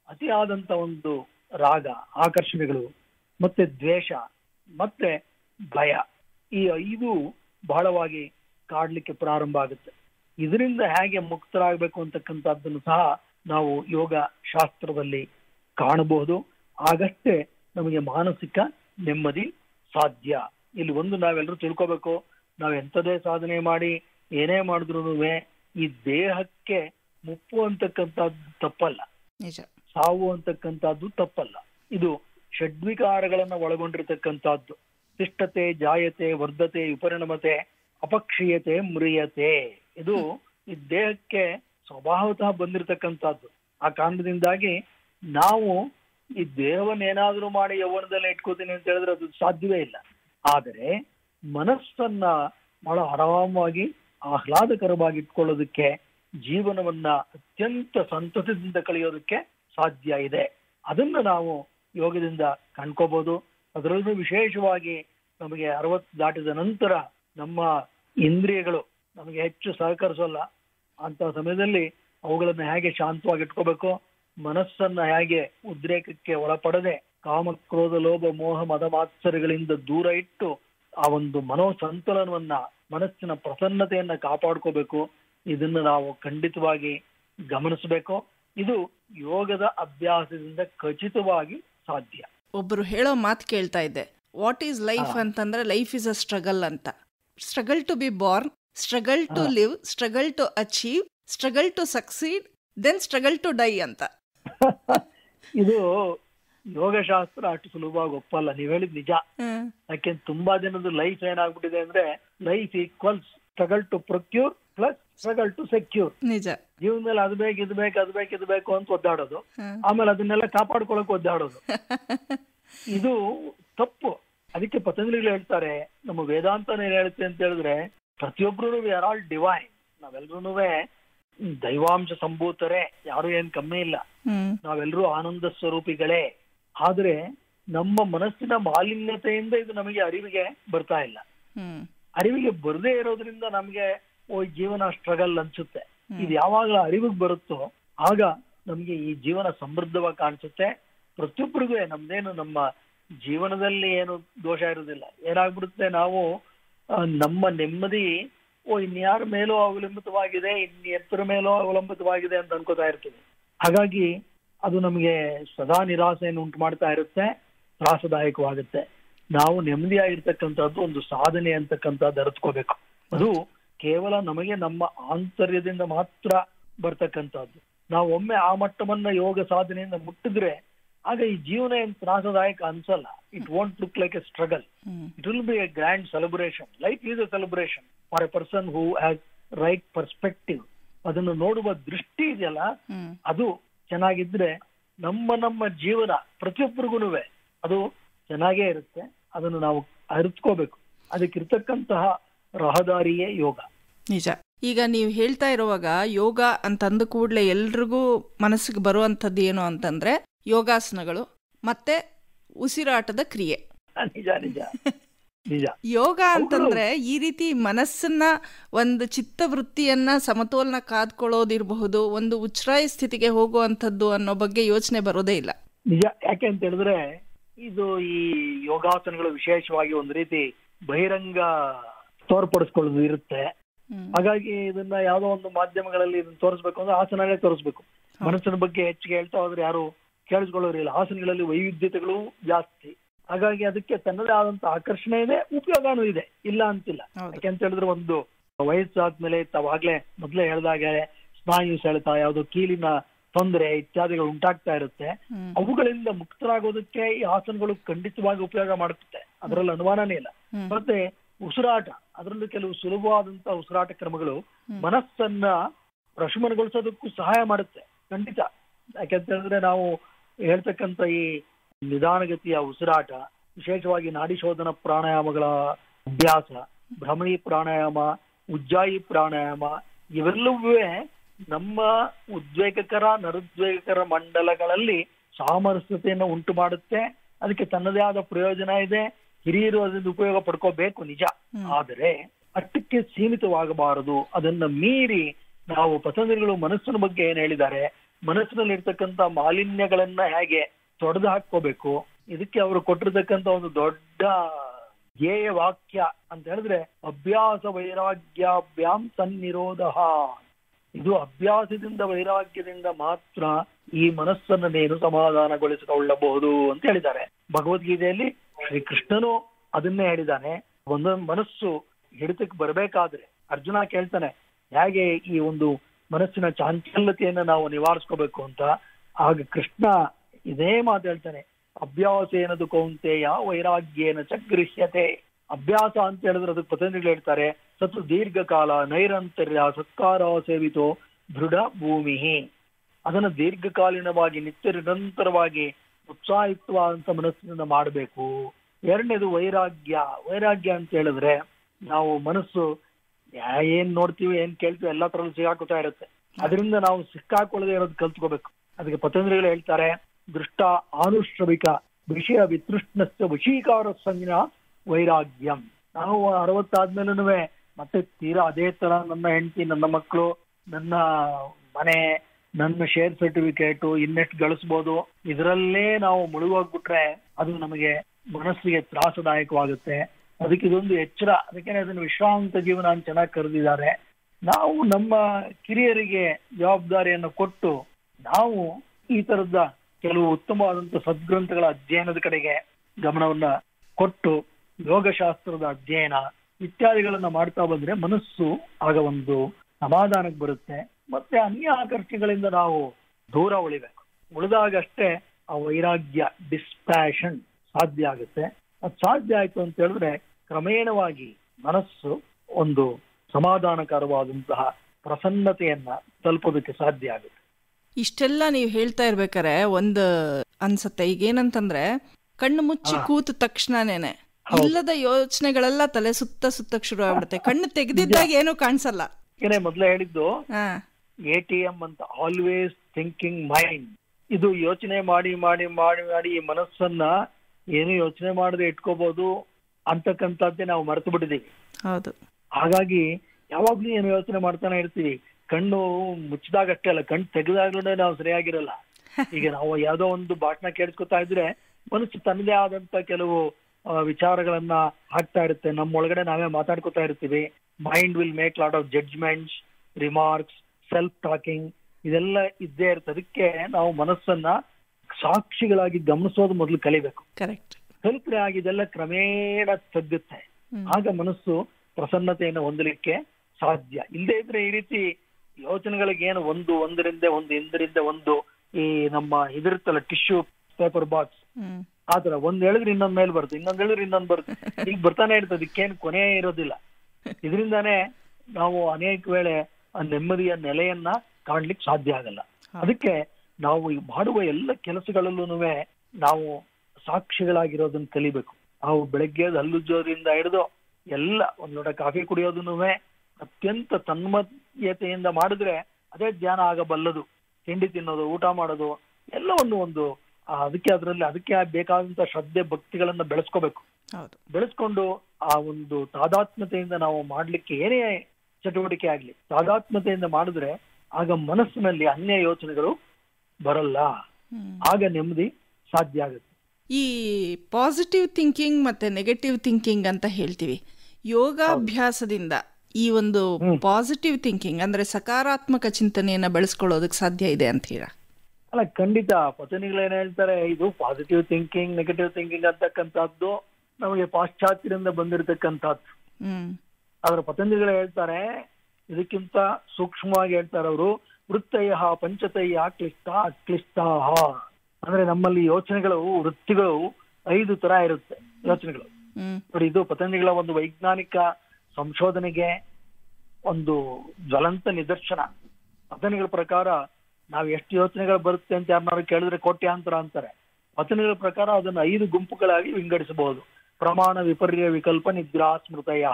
ಅತಿಯಾದಂತ ಒಂದು ರಾಗ ಆಕರ್ಷಣೆಗಳು ಮತ್ತೆ ದ್ವೇಷ ಮತ್ತೆ ಭಯ ಈ ಐದು ಬಹಳವಾಗಿ ಕಾಡ್ಲಿಕ್ಕೆ ಪ್ರಾರಂಭ ಆಗುತ್ತೆ ಇದರಿಂದ ಹೇಗೆ ಮುಕ್ತರಾಗಬೇಕು ಅಂತಕ್ಕಂಥದ್ದನ್ನು ಸಹ ನಾವು ಯೋಗ ಶಾಸ್ತ್ರದಲ್ಲಿ ಕಾಣಬಹುದು ಆಗಷ್ಟೇ ನಮಗೆ ಮಾನಸಿಕ ನೆಮ್ಮದಿ ಸಾಧ್ಯ ಇಲ್ಲಿ ಒಂದು ನಾವೆಲ್ಲರೂ ತಿಳ್ಕೋಬೇಕು ನಾವು ಎಂಥದೇ ಸಾಧನೆ ಮಾಡಿ ಏನೇ ಮಾಡಿದ್ರು ಈ ದೇಹಕ್ಕೆ ಮುಪ್ಪು ಅಂತಕ್ಕಂಥದ್ದು ತಪ್ಪಲ್ಲ ನಿಜ ಸಾವು ಅಂತಕ್ಕಂಥದ್ದು ತಪ್ಪಲ್ಲ ಇದು ಷಡ್ವಿಕಾರಗಳನ್ನ ಒಳಗೊಂಡಿರ್ತಕ್ಕಂಥದ್ದು ಶಿಷ್ಟತೆ ಜಾಯತೆ ವರ್ಧತೆ ವಿಪರಿಣಮತೆ ಅಪಕ್ಷೀಯತೆ ಮ್ರಿಯತೆ ಇದು ಈ ದೇಹಕ್ಕೆ ಸ್ವಭಾವತಃ ಬಂದಿರತಕ್ಕಂಥದ್ದು ಆ ಕಾರಣದಿಂದಾಗಿ ನಾವು ಈ ದೇಹವನ್ನೇನಾದ್ರೂ ಮಾಡಿ ಯೌವನದಲ್ಲಿ ಇಟ್ಕೋತೀನಿ ಅಂತ ಹೇಳಿದ್ರೆ ಅದು ಸಾಧ್ಯವೇ ಇಲ್ಲ ಆದರೆ ಮನಸ್ಸನ್ನ ಬಹಳ ಆರಾಮವಾಗಿ ಆಹ್ಲಾದಕರವಾಗಿ ಇಟ್ಕೊಳ್ಳೋದಕ್ಕೆ ಜೀವನವನ್ನ ಅತ್ಯಂತ ಸಂತಸದಿಂದ ಕಳೆಯೋದಕ್ಕೆ ಸಾಧ್ಯ ಇದೆ ಅದನ್ನ ನಾವು ಯೋಗದಿಂದ ಕಂಡ್ಕೋಬಹುದು ಅದರಲ್ಲೂ ವಿಶೇಷವಾಗಿ ನಮಗೆ ಅರವತ್ತು ದಾಟಿದ ನಂತರ ನಮ್ಮ ಇಂದ್ರಿಯಗಳು ನಮಗೆ ಹೆಚ್ಚು ಸಹಕರಿಸೋಲ್ಲ ಅಂತ ಸಮಯದಲ್ಲಿ ಅವುಗಳನ್ನ ಹೇಗೆ ಶಾಂತವಾಗಿ ಇಟ್ಕೋಬೇಕು ಮನಸ್ಸನ್ನ ಹೇಗೆ ಉದ್ರೇಕಕ್ಕೆ ಒಳಪಡದೆ ಕಾಮ ಕ್ರೋಧ ಲೋಭ ಮೋಹ ಮದ ಮಾತ್ಸರಗಳಿಂದ ದೂರ ಇಟ್ಟು ಆ ಒಂದು ಮನೋ ಸಂತುಲನವನ್ನ ಮನಸ್ಸಿನ ಪ್ರಸನ್ನತೆಯನ್ನ ಕಾಪಾಡ್ಕೋಬೇಕು ಇದನ್ನ ನಾವು ಖಂಡಿತವಾಗಿ ಗಮನಿಸಬೇಕು ಇದು ಯೋಗದ ಅಭ್ಯಾಸದಿಂದ ಖಚಿತವಾಗಿ ಸಾಧ್ಯ ಒಬ್ಬರು ಹೇಳೋ ಮಾತು ಕೇಳ್ತಾ ಇದ್ದೆ ವಾಟ್ ಈಸ್ ಲೈಫ್ ಅಂತಂದ್ರೆ ಲೈಫ್ ಇಸ್ ಅ ಸ್ಟ್ರಗಲ್ ಅಂತ struggle to be born struggle to live struggle to achieve struggle to succeed then struggle to die ಅಂತ ಇದು ಯೋಗಶಾಸ್ತ್ರ ಅಷ್ಟು ಸುಲಭವಾಗಿ ಒಪ್ಪಲ್ಲ ನೀವ್ ಹೇಳಿದ್ ನಿಜ ಹ್ಮ್. ಯಾಕೆ ತುಂಬಾ ಜನದ ಲೈಫ್ ಏನಾಗ್ಬಿಟ್ಟಿದೆ ಅಂದ್ರೆ life equals struggle to procure plus struggle to secure ನಿಜ ಜೀವನದಲ್ಲಿ ಅದು ಬೇಕು ಇದು ಬೇಕು ಅದು ಬೇಕು ಇದು ಬೇಕು ಅಂತ ಒದ್ದಾಡೋದು ಹ್ಮ್. ಆಮೇಲೆ ಅದನ್ನೆಲ್ಲ ಕಾಪಾಡ್ಕೊಳಕ್ ಒದ್ದಾಡೋದು ಇದು ತಪ್ಪು ಅದಕ್ಕೆ ಪತಂಜಲಿಗಳು ಹೇಳ್ತಾರೆ ನಮ್ಮ ವೇದಾಂತ ಏನ್ ಹೇಳುತ್ತೆ ಅಂತ ಹೇಳಿದ್ರೆ ಪ್ರತಿಯೊಬ್ರು ವಿ ಆರ್ ಆಲ್ ಡಿವೈನ್ ನಾವೆಲ್ರೂ ದೈವಾಂಶ ಸಂಭೂತರೇ ಯಾರು ಏನ್ ಕಮ್ಮಿ ಇಲ್ಲ ಹ್ಮ್ ನಾವೆಲ್ಲರೂ ಆನಂದ ಸ್ವರೂಪಿಗಳೇ ಆದ್ರೆ ನಮ್ಮ ಮನಸ್ಸಿನ ಮಾಲಿನ್ಯತೆಯಿಂದ ಇದು ನಮಗೆ ಅರಿವಿಗೆ ಬರ್ತಾ ಇಲ್ಲ ಹ್ಮ್ ಅರಿವಿಗೆ ಬರದೇ ಇರೋದ್ರಿಂದ ನಮ್ಗೆ ಓ ಈ ಜೀವನ ಸ್ಟ್ರಗಲ್ ಅನ್ಸುತ್ತೆ ಇದು ಯಾವಾಗ ಅರಿವಿಗೆ ಬರುತ್ತೋ ಆಗ ನಮ್ಗೆ ಈ ಜೀವನ ಸಮೃದ್ಧವಾಗಿ ಕಾಣಿಸುತ್ತೆ ಪ್ರತಿಯೊಬ್ಬರಿಗೂ ನಮ್ದೇನು ನಮ್ಮ ಜೀವನದಲ್ಲಿ ಏನು ದೋಷ ಇರುವುದಿಲ್ಲ ಏನಾಗ್ಬಿಡುತ್ತೆ ನಾವು ಆ, ನಮ್ಮ ನೆಮ್ಮದಿ ಓ ಇನ್ಯಾರ ಮೇಲೋ ಅವಲಂಬಿತವಾಗಿದೆ ಇನ್ ಎತ್ತರ ಮೇಲೋ ಅವಲಂಬಿತವಾಗಿದೆ ಅಂತ ಅನ್ಕೋತಾ ಇರ್ತೀವಿ ಹಾಗಾಗಿ ಅದು ನಮಗೆ ಸದಾ ನಿರಾಸೆಯನ್ನು ಉಂಟು ಮಾಡ್ತಾ ಇರುತ್ತೆ ತ್ರಾಸದಾಯಕವಾಗುತ್ತೆ ನಾವು ನೆಮ್ಮದಿಯಾಗಿರ್ತಕ್ಕಂಥದ್ದು ಒಂದು ಸಾಧನೆ ಅಂತಕ್ಕಂಥದ್ದು ಅರಿತ್ಕೋಬೇಕು ಅದು ಕೇವಲ ನಮಗೆ ನಮ್ಮ ಆಂತರ್ಯದಿಂದ ಮಾತ್ರ ಬರ್ತಕ್ಕಂಥದ್ದು ನಾವು ಒಮ್ಮೆ ಆ ಮಟ್ಟವನ್ನ ಯೋಗ ಸಾಧನೆಯಿಂದ ಮುಟ್ಟಿದ್ರೆ ಆಗ ಈ ಜೀವನ ಏನ್ ತ್ರಾಸದಾಯಕ ಅನ್ಸಲ್ಲ it won't look like a struggle hmm it will be a grand celebration life is a celebration for a person who has right perspective ಅದನ್ನು ನೋಡುವ ದೃಷ್ಟಿ ಇದೆಯಲ್ಲ ಹ್ಮ್ ಅದು ಚೆನ್ನಾಗಿದ್ರೆ ನಮ್ಮ ನಮ್ಮ ಜೀವನ ಪ್ರತಿಯೊಬ್ಬರಿಗೂ ಅದು ಚೆನ್ನಾಗೇ ಇರುತ್ತೆ ಅದನ್ನು ನಾವು ಅರಿತ್ಕೋಬೇಕು ಅದಕ್ಕಿರ್ತಕ್ಕಂತಹ ರಹದಾರಿಯೇ ಯೋಗ ನಿಜ ಈಗ ನೀವು ಹೇಳ್ತಾ ಇರುವಾಗ ಯೋಗ ಅಂತಂದ ಕೂಡಲೇ ಎಲ್ರಿಗೂ ಮನಸ್ಸಿಗೆ ಬರುವಂಥದ್ದು ಏನು ಅಂತಂದ್ರೆ ಯೋಗಾಸನಗಳು ಮತ್ತೆ ಉಸಿರಾಟದ ಕ್ರಿಯೆ ನಿಜ ನಿಜ ನಿಜ ಯೋಗ ಅಂತಂದ್ರೆ ಈ ರೀತಿ ಮನಸ್ಸನ್ನ ಒಂದು ಚಿತ್ತವೃತ್ತಿಯನ್ನ ಸಮತೋಲನ ಕಾದ್ಕೊಳ್ಳೋದಿರಬಹುದು ಒಂದು ಉಚ್ಛ್ರಾಯ ಸ್ಥಿತಿಗೆ ಹೋಗುವಂಥದ್ದು ಅನ್ನೋ ಬಗ್ಗೆ ಯೋಚನೆ ಬರೋದೇ ಇಲ್ಲ ನಿಜ ಯಾಕೆ ಅಂತ ಹೇಳಿದ್ರೆ ಇದು ಈ ಯೋಗಾಸನಗಳು ವಿಶೇಷವಾಗಿ ಒಂದು ರೀತಿ ಬಹಿರಂಗ ತೋರ್ಪಡಿಸ್ಕೊಳ್ಳೋದು ಇರುತ್ತೆ ಹ್ಮ್. ಹಾಗಾಗಿ ಇದನ್ನ ಯಾವ್ದೋ ಒಂದು ಮಾಧ್ಯಮಗಳಲ್ಲಿ ಇದನ್ನ ತೋರಿಸ್ಬೇಕು ಅಂದ್ರೆ ಆಸನಗಳೇ ತೋರಿಸ್ಬೇಕು ಮನಸ್ಸಿನ ಬಗ್ಗೆ ಹೆಚ್ಚಿಗೆ ಹೇಳ್ತಾ ಹೋದ್ರೆ ಯಾರು ಕೇಳಿಸ್ಕೊಳ್ಳೋರಿಲ್ಲ ಆಸನಗಳಲ್ಲಿ ವೈವಿಧ್ಯತೆಗಳು ಜಾಸ್ತಿ ಹಾಗಾಗಿ ಅದಕ್ಕೆ ತನ್ನದೇ ಆದಂತ ಆಕರ್ಷಣೆ ಇದೆ ಉಪಯೋಗನೂ ಇದೆ ಇಲ್ಲ ಅಂತಿಲ್ಲ ಹೌದು. ಯಾಕೆಂತ ಹೇಳಿದ್ರೆ ಒಂದು ವಯಸ್ಸಾದ್ಮೇಲೆ ತಾವಾಗ್ಲೇ ಮೊದ್ಲೇ ಹೇಳ್ದಾಗೆ ಸ್ನಾಯು ಸೆಳೆತ ಯಾವ್ದೋ ಕೀಲಿನ ತೊಂದರೆ ಇತ್ಯಾದಿಗಳು ಉಂಟಾಗ್ತಾ ಇರುತ್ತೆ ಹ್ಮ್. ಅವುಗಳಿಂದ ಮುಕ್ತರಾಗೋದಕ್ಕೆ ಈ ಆಸನಗಳು ಖಂಡಿತವಾಗಿ ಉಪಯೋಗ ಮಾಡುತ್ತೆ ಅದರಲ್ಲಿ ಅನುಮಾನನೇ ಇಲ್ಲ ಹ್ಮ್. ಮತ್ತೆ ಉಸಿರಾಟ ಅದರಲ್ಲೂ ಕೆಲವು ಸುಲಭವಾದಂತಹ ಉಸಿರಾಟ ಕ್ರಮಗಳು ಮನಸ್ಸನ್ನ ಪ್ರಶಮನಗೊಳಿಸೋದಕ್ಕೂ ಸಹಾಯ ಮಾಡುತ್ತೆ ಖಂಡಿತ ಯಾಕೆಂತ ಹೇಳಿದ್ರೆ ನಾವು ಹೇಳ್ತಕ್ಕಂತ ಈ ನಿಧಾನಗತಿಯ ಉಸಿರಾಟ ವಿಶೇಷವಾಗಿ ನಾಡಿ ಶೋಧನ ಪ್ರಾಣಾಯಾಮಗಳ ಅಭ್ಯಾಸ ಭ್ರಮಣಿ ಪ್ರಾಣಾಯಾಮ ಉಜ್ಜಾಯಿ ಪ್ರಾಣಾಯಾಮ ಇವೆಲ್ಲವೂ ನಮ್ಮ ಉದ್ವೇಗಕರ ನರುದ್ವೇಗಕರ ಮಂಡಲಗಳಲ್ಲಿ ಸಾಮರಸ್ಯತೆಯನ್ನು ಉಂಟು ಮಾಡುತ್ತೆ ಅದಕ್ಕೆ ತನ್ನದೇ ಆದ ಪ್ರಯೋಜನ ಇದೆ ಹಿರಿಯರು ಅದರಿಂದ ಉಪಯೋಗ ಪಡ್ಕೋಬೇಕು ನಿಜ ಆದರೆ ಅಷ್ಟಕ್ಕೆ ಸೀಮಿತವಾಗಬಾರದು ಅದನ್ನ ಮೀರಿ ನಾವು ಪತಂಜಲಿಗಳು ಮನಸ್ಸಿನ ಬಗ್ಗೆ ಏನ್ ಹೇಳಿದ್ದಾರೆ ಮನಸ್ಸಿನಲ್ಲಿ ಇರ್ತಕ್ಕಂಥ ಮಾಲಿನ್ಯಗಳನ್ನ ಹೇಗೆ ತೊಡೆದು ಹಾಕೋಬೇಕು ಇದಕ್ಕೆ ಅವರು ಕೊಟ್ಟಿರ್ತಕ್ಕಂಥ ಒಂದು ದೊಡ್ಡ ಧ್ಯೇಯ ವಾಕ್ಯ ಅಂತ ಹೇಳಿದ್ರೆ ಅಭ್ಯಾಸ ವೈರಾಗ್ಯಾಭ್ಯಾಂ ಸನ್ನಿರೋಧ ಇದು ಅಭ್ಯಾಸದಿಂದ ವೈರಾಗ್ಯದಿಂದ ಮಾತ್ರ ಈ ಮನಸ್ಸನ್ನು ನೀನು ಸಮಾಧಾನಗೊಳಿಸಿಕೊಳ್ಳಬಹುದು ಅಂತ ಹೇಳಿದ್ದಾರೆ ಭಗವದ್ಗೀತೆಯಲ್ಲಿ ಶ್ರೀಕೃಷ್ಣನು ಅದನ್ನೇ ಹೇಳಿದ್ದಾನೆ ಒಂದು ಮನಸ್ಸು ಹಿಡಿತಕ್ಕೆ ಬರಬೇಕಾದ್ರೆ ಅರ್ಜುನ ಕೇಳ್ತಾನೆ ಹೇಗೆ ಈ ಒಂದು ಮನಸ್ಸಿನ ಚಾಂಚಲ್ಯತೆಯನ್ನ ನಾವು ನಿವಾರಿಸ್ಕೋಬೇಕು ಅಂತ ಆಗ ಕೃಷ್ಣ ಇದೇ ಮಾತು ಹೇಳ್ತಾನೆ ಅಭ್ಯಾಸ ಏನದು ಕೌಂತೆಯ ವೈರಾಗ್ಯೇನ ಚ ಗೃಹ್ಯತೆ ಅಭ್ಯಾಸ ಅಂತ ಹೇಳಿದ್ರೆ ಅದಕ್ಕೆ ಪತಂಜಲಿ ಹೇಳ್ತಾರೆ ಸತ್ತು ದೀರ್ಘಕಾಲ ನೈರಂತರ್ಯ ಸತ್ಕಾರ ಸೇವಿತೋ ದೃಢ ಭೂಮಿ ಅದನ್ನ ದೀರ್ಘಕಾಲೀನವಾಗಿ ನಿತ್ಯ ನಿರಂತರವಾಗಿ ಉತ್ಸಾಹಿತ್ವಾದಂತ ಮನಸ್ಸಿನಿಂದ ಮಾಡಬೇಕು ಎರಡನೇದು ವೈರಾಗ್ಯ ವೈರಾಗ್ಯ ಅಂತ ಹೇಳಿದ್ರೆ ನಾವು ಮನಸ್ಸು ಯಾ- ಏನ್ ನೋಡ್ತೀವಿ ಏನ್ ಕೇಳ್ತೀವಿ ಎಲ್ಲಾ ತರಲ್ಲೂ ಸಿಗಾಕೋತಾ ಇರುತ್ತೆ ಅದರಿಂದ ನಾವು ಸಿಕ್ಕಾಕೊಳ್ಳದೆ ಇರೋದು ಕಲ್ತ್ಕೋಬೇಕು ಅದಕ್ಕೆ ಪತಂಜಲಿಗಳು ಹೇಳ್ತಾರೆ ದೃಷ್ಟ ಆನುಶ್ರವಿಕ ವಿಷಯ ವಿತೃಷ್ಣಸ್ಯ ವಶೀಕಾರ ಸಂಜ್ಞಾ ವೈರಾಗ್ಯಂ ನಾವು ಅರವತ್ತಾದ್ಮೇಲೂ ಮತ್ತೆ ತೀರಾ ಅದೇ ತರ ನನ್ನ ಹೆಂಡತಿ ನನ್ನ ಮಕ್ಕಳು ನನ್ನ ಮನೆ ನನ್ನ ಶೇರ್ ಸರ್ಟಿಫಿಕೇಟು ಇನ್ನೆಷ್ಟು ಗಳಿಸ್ಬೋದು ಇದರಲ್ಲೇ ನಾವು ಮುಳುಗೋಗ್ಬಿಟ್ರೆ ಅದು ನಮಗೆ ಮನಸ್ಸಿಗೆ ತ್ರಾಸದಾಯಕವಾಗುತ್ತೆ ಅದಕ್ಕೆ ಇದೊಂದು ಎಚ್ಚರ ಅದಕ್ಕೆ ಅದನ್ನು ವಿಶ್ರಾಂತ ಜೀವನ ಅಂತ ಚೆನ್ನಾಗಿ ಕರೆದಿದ್ದಾರೆ ನಾವು ನಮ್ಮ ಕಿರಿಯರಿಗೆ ಜವಾಬ್ದಾರಿಯನ್ನು ಕೊಟ್ಟು ನಾವು ಈ ತರದ ಕೆಲವು ಉತ್ತಮವಾದಂತ ಸದ್ಗ್ರಂಥಗಳ ಅಧ್ಯಯನದ ಕಡೆಗೆ ಗಮನವನ್ನ ಕೊಟ್ಟು ಯೋಗಶಾಸ್ತ್ರದ ಅಧ್ಯಯನ ಇತ್ಯಾದಿಗಳನ್ನ ಮಾಡ್ತಾ ಬಂದ್ರೆ ಮನಸ್ಸು ಆಗ ಒಂದು ಸಮಾಧಾನಕ್ಕೆ ಬರುತ್ತೆ ಮತ್ತೆ ಅನ್ಯ ಆಕರ್ಷಣೆಗಳಿಂದ ನಾವು ದೂರ ಉಳಿಬೇಕು ಉಳಿದಾಗಷ್ಟೇ ಆ ವೈರಾಗ್ಯ ಡಿಸ್ಪ್ಯಾಷನ್ ಸಾಧ್ಯ ಆಗುತ್ತೆ ಅದು ಸಾಧ್ಯ ಆಯ್ತು ಅಂತ ಹೇಳಿದ್ರೆ ಕ್ರಮೇಣವಾಗಿ ಮನಸ್ಸು ಒಂದು ಸಮಾಧಾನಕರವಾದಂತಹ ಪ್ರಸನ್ನತೆಯನ್ನ ತಲುಪೋದಕ್ಕೆ ಸಾಧ್ಯ ಆಗುತ್ತೆ ಇಷ್ಟೆಲ್ಲ ನೀವು ಹೇಳ್ತಾ ಇರ್ಬೇಕಾರೆ ಒಂದು ಅನ್ಸತ್ತೆ ಈಗ ಏನಂತಂದ್ರೆ ಕಣ್ಣು ಮುಚ್ಚಿ ಹಾ. ಕೂತ ತಕ್ಷಣನೇನೆ ಹೌದು. ಇಲ್ಲದ ಯೋಚನೆಗಳೆಲ್ಲ ತಲೆ ಸುತ್ತ ಸುತ್ತಕ್ ಶುರು ಆಗ್ಬಿಡುತ್ತೆ ಕಣ್ಣು ತೆಗೆದಿದ್ದಾಗ ಏನೂ ಕಾಣಿಸಲ್ಲ ಏನೇ ಮೊದಲೇ ಹೇಳಿದ್ದು ಹಾ ಎ ಟಿ ಎಂ ಅಂತ ಆಲ್ವೇಸ್ ಥಿಂಕಿಂಗ್ ಮೈಂಡ್ ಇದು ಯೋಚನೆ ಮಾಡಿ ಮಾಡಿ ಮಾಡಿ ಮಾಡಿ ಈ ಮನಸ್ಸನ್ನ ಏನು ಯೋಚನೆ ಮಾಡದೆ ಇಟ್ಕೋಬಹುದು ಅಂತಕ್ಕಂಥದ್ದೇ ನಾವು ಮರೆತು ಬಿಟ್ಟಿದೀವಿ ಹೌದು ಹಾಗಾಗಿ ಯಾವಾಗ್ಲೂ ಏನು ಯೋಚನೆ ಮಾಡ್ತಾನೆ ಇರ್ತೀವಿ ಕಣ್ಣು ಮುಚ್ಚಿದಾಗಷ್ಟೇ ಅಲ್ಲ ಕಣ್ಣು ತೆಗೆದಾಗ್ಲೂ ನಾವು ಸರಿಯಾಗಿರಲ್ಲ ಈಗ ನಾವು ಯಾವ್ದೋ ಒಂದು ಭಾಷಣ ಕೇಳಿಸ್ಕೊತಾ ಇದ್ರೆ ಮನಸ್ಸು ತನ್ನದೇ ಆದಂತ ಕೆಲವು ಆ, ವಿಚಾರಗಳನ್ನ ಹಾಕ್ತಾ ಇರುತ್ತೆ ನಮ್ಮ ಒಳಗಡೆ ನಾವೇ ಮಾತಾಡ್ಕೊತಾ ಇರ್ತೀವಿ mind will make lot of judgements remarks self talking ಇದೆಲ್ಲ ಇದ್ದೇ ಇರುತ್ತೆ ಅದಕ್ಕೆ ನಾವು ಮನಸ್ಸನ್ನ ಸಾಕ್ಷಿಗಳಾಗಿ ಗಮನಿಸೋದು ಮೊದಲು ಕಲಿಬೇಕು ಕರೆಕ್ಟ್ ಕಲಿತ್ರೆ ಆಗಿ ಇದೆಲ್ಲ ಕ್ರಮೇಣ ತಗ್ಗುತ್ತೆ ಆಗ ಮನಸ್ಸು ಪ್ರಸನ್ನತೆಯನ್ನು ಹೊಂದಲಿಕ್ಕೆ ಸಾಧ್ಯ ಇಲ್ಲದೆ ಇದ್ರೆ ಈ ರೀತಿ ಯೋಚನೆಗಳಿಗೆ ಏನು ಒಂದು ಒಂದರಿಂದ ಒಂದು ಇಂದರಿಂದ ಒಂದು ಈ ನಮ್ಮ ಇದಿರುತ್ತಲ್ಲ ಟಿಶ್ಯೂ ಪೇಪರ್ ಬಾಕ್ಸ್ ಹ್ಮ್ ಆತರ ಒಂದ್ ಹೇಳಿದ್ರೆ ಇನ್ನೊಂದ್ ಮೇಲ್ ಬರುತ್ತೆ ಇನ್ನೊಂದ್ ಹೇಳಿದ್ರೆ ಇನ್ನೊಂದ್ ಬರುತ್ತೆ ಈಗ ಬರ್ತಾನೆ ಇರ್ತದೆ ಇದಕ್ಕೇನು ಕೊನೆ ಇರೋದಿಲ್ಲ ಇದರಿಂದಾನೇ ನಾವು ಅನೇಕ ವೇಳೆ ಆ ನೆಮ್ಮದಿಯ ನೆಲೆಯನ್ನ ಕಾಣ್ಲಿಕ್ಕೆ ಸಾಧ್ಯ ಆಗಲ್ಲ ಅದಕ್ಕೆ ನಾವು ಈ ಮಾಡುವ ಎಲ್ಲ ಕೆಲಸಗಳಲ್ಲೂ ನಾವು ಸಾಕ್ಷಿಗಳಾಗಿರೋದನ್ನ ಕಲಿಬೇಕು ನಾವು ಬೆಳಗ್ಗೆ ಎದ್ದು ಹಲ್ಲುಜ್ಜೋದ್ರಿಂದ ಹಿಡಿದು ಎಲ್ಲ ಒಂದ್ ಲೋಟ ಕಾಫಿ ಕುಡಿಯೋದನ್ನು ಅತ್ಯಂತ ತನ್ಮಯತೆಯಿಂದ ಮಾಡಿದ್ರೆ ಅದೇ ಧ್ಯಾನ ಆಗಬಲ್ಲದು ತಿಂಡಿ ತಿನ್ನೋದು ಊಟ ಮಾಡೋದು ಎಲ್ಲವನ್ನು ಒಂದು ಆ, ಅದಕ್ಕೆ ಅದರಲ್ಲಿ ಅದಕ್ಕೆ ಬೇಕಾದಂತ ಶ್ರದ್ಧೆ ಭಕ್ತಿಗಳನ್ನ ಬೆಳೆಸ್ಕೋಬೇಕು ಹೌದು ಬೆಳೆಸ್ಕೊಂಡು ಆ ಒಂದು ತಾದಾತ್ಮ್ಯತೆಯಿಂದ ನಾವು ಮಾಡ್ಲಿಕ್ಕೆ ಏನೇ ಚಟುವಟಿಕೆ ಆಗ್ಲಿ ತಾದಾತ್ಮ್ಯತೆಯಿಂದ ಮಾಡಿದ್ರೆ ಆಗ ಮನಸ್ಸಿನಲ್ಲಿ ಅನ್ಯ ಯೋಚನೆಗಳು ಬರಲ್ಲ ಹ್ಮ್. ಆಗ ನೆಮ್ಮದಿ ಸಾಧ್ಯ ಆಗುತ್ತೆ ಈ ಪಾಸಿಟಿವ್ ಥಿಂಕಿಂಗ್ ಮತ್ತೆ ನೆಗೆಟಿವ್ ಥಿಂಕಿಂಗ್ ಅಂತ ಹೇಳ್ತೀವಿ ಯೋಗಾಭ್ಯಾಸದಿಂದ ಈ ಒಂದು ಹ್ಮ್. ಪಾಸಿಟಿವ್ ಥಿಂಕಿಂಗ್ ಅಂದ್ರೆ ಸಕಾರಾತ್ಮಕ ಚಿಂತನೆಯನ್ನ ಬೆಳೆಸ್ಕೊಳ್ಳೋದಕ್ಕೆ ಸಾಧ್ಯ ಇದೆ ಅಂತ ಹೇಳ ಅಲ್ಲ ಖಂಡಿತ ಪತನಿಗಳು ಏನ್ ಹೇಳ್ತಾರೆ ಇದು ಪಾಸಿಟಿವ್ ಥಿಂಕಿಂಗ್ ನೆಗೆಟಿವ್ ಥಿಂಕಿಂಗ್ ಅಂತಕ್ಕಂಥದ್ದು ನಮಗೆ ಪಾಶ್ಚಾತ್ಯರಿಂದ ಬಂದಿರತಕ್ಕಂಥದ್ದು ಹ್ಮ್ ಆದ್ರೆ ಪತಂಜಲಿಗಳು ಹೇಳ್ತಾರೆ ಇದಕ್ಕಿಂತ ಸೂಕ್ಷ್ಮವಾಗಿ ಹೇಳ್ತಾರೆ ಅವರು ವೃತ್ತಯ ಪಂಚತಯ್ಯ ಕ್ಲಿಷ್ಟ ಅಕ್ಲಿಷ್ಟ ಅಂದ್ರೆ ನಮ್ಮಲ್ಲಿ ಯೋಚನೆಗಳು ವೃತ್ತಿಗಳು ಐದು ತರ ಇರುತ್ತೆ ಯೋಚನೆಗಳು ಹ್ಮ್ ನೋಡಿ ಇದು ಪತಂಜಲಿಗಳ ಒಂದು ವೈಜ್ಞಾನಿಕ ಸಂಶೋಧನೆಗೆ ಒಂದು ಜ್ವಲಂತ ನಿದರ್ಶನ ಪತಂಜಲಿಗಳ ಪ್ರಕಾರ ನಾವು ಎಷ್ಟು ಯೋಚನೆಗಳು ಬರುತ್ತೆ ಅಂತ ಯಾರನ್ನಾರು ಕೇಳಿದ್ರೆ ಕೋಟ್ಯಾಂತರ ಅಂತಾರೆ ಪತಂಜಲಿಗಳ ಪ್ರಕಾರ ಅದನ್ನು ಐದು ಗುಂಪುಗಳಾಗಿ ವಿಂಗಡಿಸಬಹುದು ಪ್ರಮಾಣ ವಿಪರ್ಯ ವಿಕಲ್ಪ ನಿದ್ರಾ ಸ್ಮೃತಯ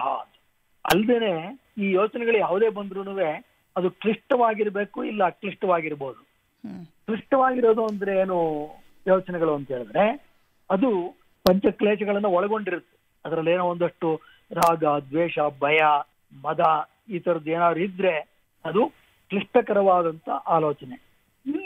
ಅಲ್ದೇನೆ ಈ ಯೋಚನೆಗಳು ಯಾವುದೇ ಬಂದ್ರೂ ಅದು ಕ್ಲಿಷ್ಟವಾಗಿರ್ಬೇಕು ಇಲ್ಲ ಅಕ್ಲಿಷ್ಟವಾಗಿರ್ಬೋದು ಹ್ಮ್ ಕ್ಲಿಷ್ಟವಾಗಿರೋದು ಅಂದ್ರೆ ಏನು ಯೋಚನೆಗಳು ಅಂತ ಹೇಳಿದ್ರೆ ಅದು ಪಂಚಕ್ಲೇಶಗಳನ್ನ ಒಳಗೊಂಡಿರುತ್ತೆ ಅದರಲ್ಲಿ ಏನೋ ಒಂದಷ್ಟು ರಾಗ ದ್ವೇಷ ಭಯ ಮದ ಈ ತರದ್ದು ಏನಾದ್ರು ಇದ್ರೆ ಅದು ಕ್ಲಿಷ್ಟಕರವಾದಂತ ಆಲೋಚನೆ ಹಿಂದೆ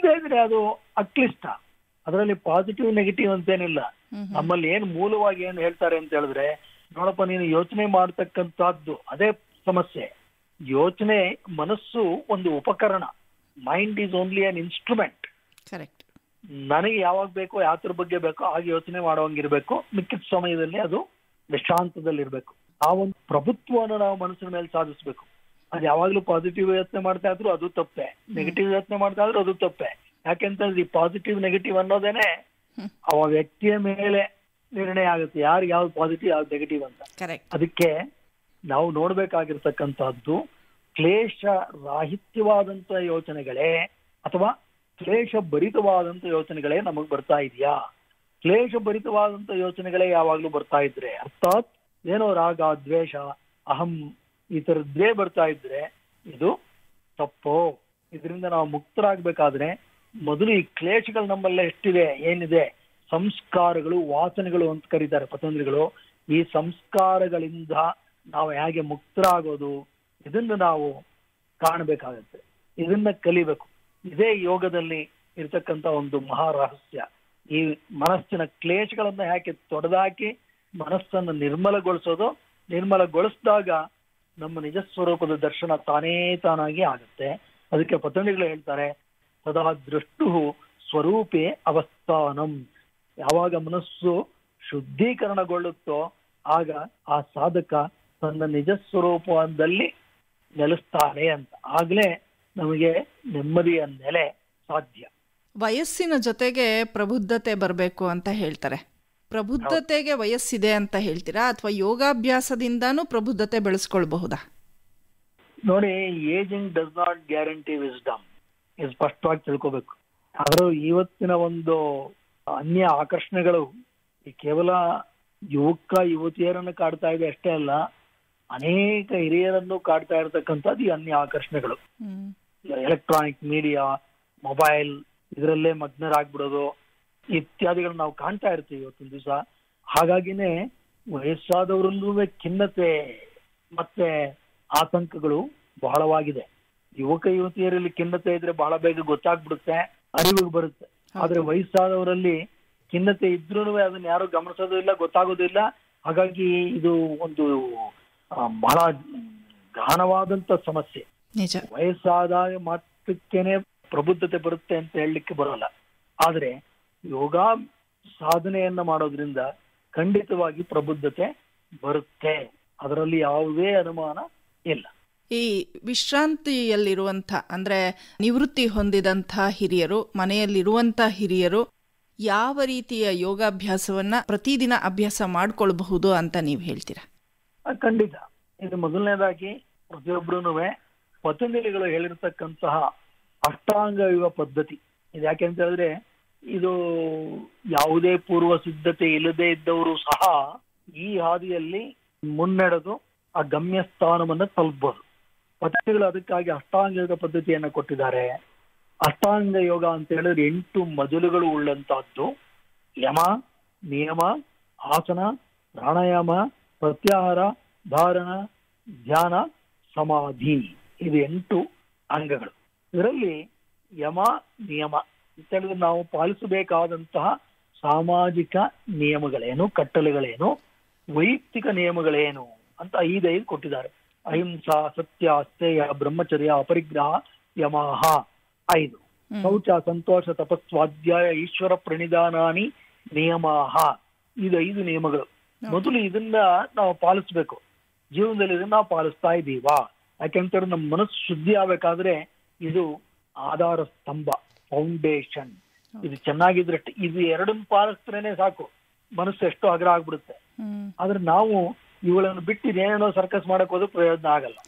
ಇಲ್ಲದೇ ಇದ್ರೆ ಅದು ಅಕ್ಲಿಷ್ಟ ಅದರಲ್ಲಿ ಪಾಸಿಟಿವ್ ನೆಗೆಟಿವ್ ಅಂತೇನಿಲ್ಲ ಹ್ಮ್ ಹ್ಮ್. ನಮ್ಮಲ್ಲಿ ಏನ್ ಮೂಲವಾಗಿ ಏನ್ ಹೇಳ್ತಾರೆ ಅಂತ ಹೇಳಿದ್ರೆ ನೋಡಪ್ಪ ನೀನು ಯೋಚನೆ ಮಾಡ್ತಕ್ಕಂಥದ್ದು ಅದೇ ಸಮಸ್ಯೆ ಯೋಚನೆ ಮನಸ್ಸು ಒಂದು ಉಪಕರಣ mind is only an instrument correct ನನಗೆ ಯಾವಾಗ ಬೇಕೋ ಯಾತ್ರ ಬಗ್ಗೆ ಬೇಕೋ ಹಾಗೆ ಯೋಚನೆ ಮಾಡುವಂಗಿರ್ಬೇಕು ಮಿಕ್ಕಿದ ಸಮಯದಲ್ಲಿ ಅದು ವಿಶ್ರಾಂತದಲ್ಲಿರ್ಬೇಕು ಆ ಒಂದು ಪ್ರಭುತ್ವವನ್ನು ನಾವು ಮನಸ್ಸಿನ ಮೇಲೆ ಸಾಧಿಸ್ಬೇಕು ಅದು ಯಾವಾಗ್ಲೂ ಪಾಸಿಟಿವ್ ಯೋಚನೆ ಮಾಡ್ತಾ ಇದ್ರು ಅದು ತಪ್ಪೆ ನೆಗೆಟಿವ್ ಯೋಚನೆ ಮಾಡ್ತಾ ಇದ್ರು ಅದು ತಪ್ಪೆ ಯಾಕೆಂತಂದ್ರೆ ಈ ಪಾಸಿಟಿವ್ ನೆಗೆಟಿವ್ ಅನ್ನೋದೇನೆ ಹ್ಮ್. ಅವ ವ್ಯಕ್ತಿಯ ಮೇಲೆ ನಿರ್ಣಯ ಆಗುತ್ತೆ ಯಾರು ಯಾವ್ದು ಪಾಸಿಟಿವ್ ಯಾವ್ದು ನೆಗೆಟಿವ್ ಅಂತ ಕರೆಕ್ಟ್ ಅದಕ್ಕೆ ನಾವು ನೋಡ್ಬೇಕಾಗಿರ್ತಕ್ಕಂಥದ್ದು ಕ್ಲೇಶ ರಾಹಿತ್ಯವಾದಂತ ಯೋಚನೆಗಳೇ ಅಥವಾ ಕ್ಲೇಶ ಭರಿತವಾದಂತ ಯೋಚನೆಗಳೇ ನಮಗ್ ಬರ್ತಾ ಇದೆಯಾ ಕ್ಲೇಶ ಭರಿತವಾದಂತ ಯೋಚನೆಗಳೇ ಯಾವಾಗ್ಲೂ ಬರ್ತಾ ಇದ್ರೆ ಅರ್ಥಾತ್ ಏನೋ ರಾಗ ದ್ವೇಷ ಅಹಂ ಈ ತರದ್ದೇ ಬರ್ತಾ ಇದ್ರೆ ಇದು ತಪ್ಪು ಇದರಿಂದ ನಾವು ಮುಕ್ತರಾಗ್ಬೇಕಾದ್ರೆ ಮೊದಲು ಈ ಕ್ಲೇಶಗಳು ನಮ್ಮಲ್ಲೇ ಎಷ್ಟಿದೆ ಏನಿದೆ ಸಂಸ್ಕಾರಗಳು ವಾಸನೆಗಳು ಅಂತ ಕರೀತಾರೆ ಪತಂಜಲಿಗಳು ಈ ಸಂಸ್ಕಾರಗಳಿಂದ ನಾವು ಹೇಗೆ ಮುಕ್ತರಾಗೋದು ಇದನ್ನ ನಾವು ಕಾಣಬೇಕಾಗತ್ತೆ ಇದನ್ನ ಕಲಿಬೇಕು ಇದೇ ಯೋಗದಲ್ಲಿ ಇರ್ತಕ್ಕಂತ ಒಂದು ಮಹಾ ರಹಸ್ಯ ಈ ಮನಸ್ಸಿನ ಕ್ಲೇಶಗಳನ್ನ ಯಾಕೆ ತೊಡೆದಾಕಿ ಮನಸ್ಸನ್ನು ನಿರ್ಮಲಗೊಳಿಸೋದು ನಿರ್ಮಲಗೊಳಿಸಿದಾಗ ನಮ್ಮ ನಿಜ ಸ್ವರೂಪದ ದರ್ಶನ ತಾನೇ ತಾನಾಗಿ ಆಗುತ್ತೆ ಅದಕ್ಕೆ ಪತಂಜಲಿಗಳು ಹೇಳ್ತಾರೆ ಸದಾ ದೃಷ್ಟು ಸ್ವರೂಪೇ ಅವಸ್ಥಾನಂ ಯಾವಾಗ ಮನಸ್ಸು ಶುದ್ಧೀಕರಣಗೊಳ್ಳುತ್ತೋ ಆಗ ಆ ಸಾಧಕ ತನ್ನ ನಿಜ ಸ್ವರೂಪದಲ್ಲಿ ನೆಲೆಸ್ತಾನೆ ಅಂತ ಆಗ್ಲೇ ನಮಗೆ ನೆಮ್ಮದಿಯ ನೆಲೆ ಸಾಧ್ಯ ವಯಸ್ಸಿನ ಜೊತೆಗೆ ಪ್ರಬುದ್ಧತೆ ಬರಬೇಕು ಅಂತ ಹೇಳ್ತಾರೆ ಪ್ರಬುದ್ಧತೆಗೆ ವಯಸ್ಸಿದೆ ಅಂತ ಹೇಳ್ತೀರಾ ಅಥವಾ ಯೋಗಾಭ್ಯಾಸದಿಂದಾನೂ ಪ್ರಬುದ್ಧತೆ ಬೆಳೆಸ್ಕೊಳ್ಬಹುದಾ ನೋಡಿ ageing does not guarantee wisdom ಇದು ಸ್ಪಷ್ಟವಾಗಿ ತಿಳ್ಕೋಬೇಕು ಆದ್ರೂ ಇವತ್ತಿನ ಒಂದು ಅನ್ಯ ಆಕರ್ಷಣೆಗಳು ಈ ಕೇವಲ ಯುವಕ ಯುವತಿಯರನ್ನು ಕಾಡ್ತಾ ಇದೆ ಅಷ್ಟೇ ಅಲ್ಲ ಅನೇಕ ಹಿರಿಯರನ್ನು ಕಾಡ್ತಾ ಇರತಕ್ಕಂಥದ್ದು ಈ ಅನ್ಯ ಆಕರ್ಷಣೆಗಳು ಹ್ಮ್ ಎಲೆಕ್ಟ್ರಾನಿಕ್ ಮೀಡಿಯಾ ಮೊಬೈಲ್ ಇದರಲ್ಲೇ ಮಗ್ನರಾಗ್ಬಿಡೋದು ಇತ್ಯಾದಿಗಳನ್ನ ನಾವು ಕಾಣ್ತಾ ಇರ್ತೀವಿ ಇವತ್ತಿನ ದಿವಸ ಹಾಗಾಗಿನೇ ವಯಸ್ಸಾದವರಲ್ಲೂ ಖಿನ್ನತೆ ಮತ್ತೆ ಆತಂಕಗಳು ಬಹಳವಾಗಿದೆ ಯುವಕ ಯುವತಿಯರಲ್ಲಿ ಖಿನ್ನತೆ ಇದ್ರೆ ಬಹಳ ಬೇಗ ಗೊತ್ತಾಗ್ಬಿಡುತ್ತೆ ಅರಿವಿಗೆ ಬರುತ್ತೆ ಆದ್ರೆ ವಯಸ್ಸಾದವರಲ್ಲಿ ಖಿನ್ನತೆ ಇದ್ರೂ ಅದನ್ನ ಯಾರು ಗಮನಿಸೋದು ಇಲ್ಲ ಗೊತ್ತಾಗೋದು ಇಲ್ಲ ಹಾಗಾಗಿ ಇದು ಒಂದು ಆ, ಬಹಳ ಗಹನವಾದಂತ ಸಮಸ್ಯೆ ನಿಜ ವಯಸ್ಸಾದಾಗ ಮಾತ್ರಕ್ಕೇನೆ ಪ್ರಬುದ್ಧತೆ ಬರುತ್ತೆ ಅಂತ ಹೇಳಲಿಕ್ಕೆ ಬರೋಲ್ಲ ಆದ್ರೆ ಯೋಗ ಸಾಧನೆಯನ್ನ ಮಾಡೋದ್ರಿಂದ ಖಂಡಿತವಾಗಿ ಪ್ರಬುದ್ಧತೆ ಬರುತ್ತೆ ಅದರಲ್ಲಿ ಯಾವುದೇ ಅನುಮಾನ ಇಲ್ಲ ಈ ವಿಶ್ರಾಂತಿಯಲ್ಲಿರುವಂಥ ಅಂದರೆ ನಿವೃತ್ತಿ ಹೊಂದಿದಂಥ ಹಿರಿಯರು ಮನೆಯಲ್ಲಿರುವಂಥ ಹಿರಿಯರು ಯಾವ ರೀತಿಯ ಯೋಗಾಭ್ಯಾಸವನ್ನ ಪ್ರತಿದಿನ ಅಭ್ಯಾಸ ಮಾಡ್ಕೊಳ್ಬಹುದು ಅಂತ ನೀವು ಹೇಳ್ತೀರಾ ಆ, ಖಂಡಿತ ಇದು ಮೊದಲನೇದಾಗಿ ಪ್ರತಿಯೊಬ್ಬರೂ ಪತಂಜಲಿಗಳು ಹೇಳಿರ್ತಕ್ಕಂತಹ ಅಷ್ಟಾಂಗ ಯೋಗ ಪದ್ಧತಿ ಇದು ಯಾಕೆ ಅಂತ ಹೇಳಿದ್ರೆ ಇದು ಯಾವುದೇ ಪೂರ್ವ ಸಿದ್ಧತೆ ಇಲ್ಲದೆ ಇದ್ದವರು ಸಹ ಈ ಹಾದಿಯಲ್ಲಿ ಮುನ್ನಡೆದು ಆ ಗಮ್ಯ ಸ್ಥಾನವನ್ನ ತಲುಪಬಹುದು ಪತಂಜಲಿಗಳು ಅದಕ್ಕಾಗಿ ಅಷ್ಟಾಂಗ ಯೋಗ ಪದ್ಧತಿಯನ್ನ ಕೊಟ್ಟಿದ್ದಾರೆ ಅಷ್ಟಾಂಗ ಯೋಗ ಅಂತ ಹೇಳಿದ್ರೆ ಎಂಟು ಮಜಲುಗಳು ಉಳ್ಳಂತಹದ್ದು ಯಮ ನಿಯಮ ಆಸನ ಪ್ರಾಣಾಯಾಮ ಪ್ರತ್ಯಾಹಾರ ಧಾರಣ ಧ್ಯಾನ ಸಮಾಧಿ ಇದು ಎಂಟು ಅಂಗಗಳು ಇದರಲ್ಲಿ ಯಮ ನಿಯಮ ಅಂತ ಹೇಳಿದ್ರೆ ನಾವು ಪಾಲಿಸಬೇಕಾದಂತಹ ಸಾಮಾಜಿಕ ನಿಯಮಗಳೇನು ಕಟ್ಟಳೆಗಳೇನು ವೈಯಕ್ತಿಕ ನಿಯಮಗಳೇನು ಅಂತ ಐದೈದು ಕೊಟ್ಟಿದ್ದಾರೆ ಅಹಿಂಸಾ ಸತ್ಯ ಅಸ್ಥೇಯ ಬ್ರಹ್ಮಚರ್ಯ ಅಪರಿಗ್ರಹ ಯಮಹ ಐದು ಹ್ಮ್. ಶೌಚ ಸಂತೋಷ ತಪಸ್ವಾಧ್ಯಾಯ ಈಶ್ವರ ಪ್ರಣಿಧಾನಾನಿ ನಿಯಮಾಹ ಇದು ಐದು ನಿಯಮಗಳು ಮೊದಲು ಇದನ್ನ ನಾವು ಪಾಲಿಸ್ಬೇಕು ಜೀವನದಲ್ಲಿ ಇದನ್ನ ನಾವು ಪಾಲಿಸ್ತಾ ಇದ್ದೀವಾ ಯಾಕೆಂತಂದ್ರೆ ನಮ್ಮ ಮನಸ್ಸು ಶುದ್ಧಿ ಆಗ್ಬೇಕಾದ್ರೆ ಇದು ಆಧಾರ ಸ್ತಂಭ ಫೌಂಡೇಶನ್ ಇದು ಚೆನ್ನಾಗಿದ್ರೆ ಟ- ಇದು ಎರಡನ್ನ ಪಾಲಿಸಿದ್ರೇನೆ ಸಾಕು ಮನಸ್ಸು ಎಷ್ಟು ಅಗ್ರ ಆಗ್ಬಿಡುತ್ತೆ ಹ್ಮ್. ಆದ್ರೆ ನಾವು ಇವುಗಳನ್ನು ಬಿಟ್ಟು ಏನೇನೋ ಸರ್ಕಸ್ ಮಾಡಕ್ ಹೋದ್ರೆ ಪ್ರಯೋಜನ ಆಗಲ್ಲ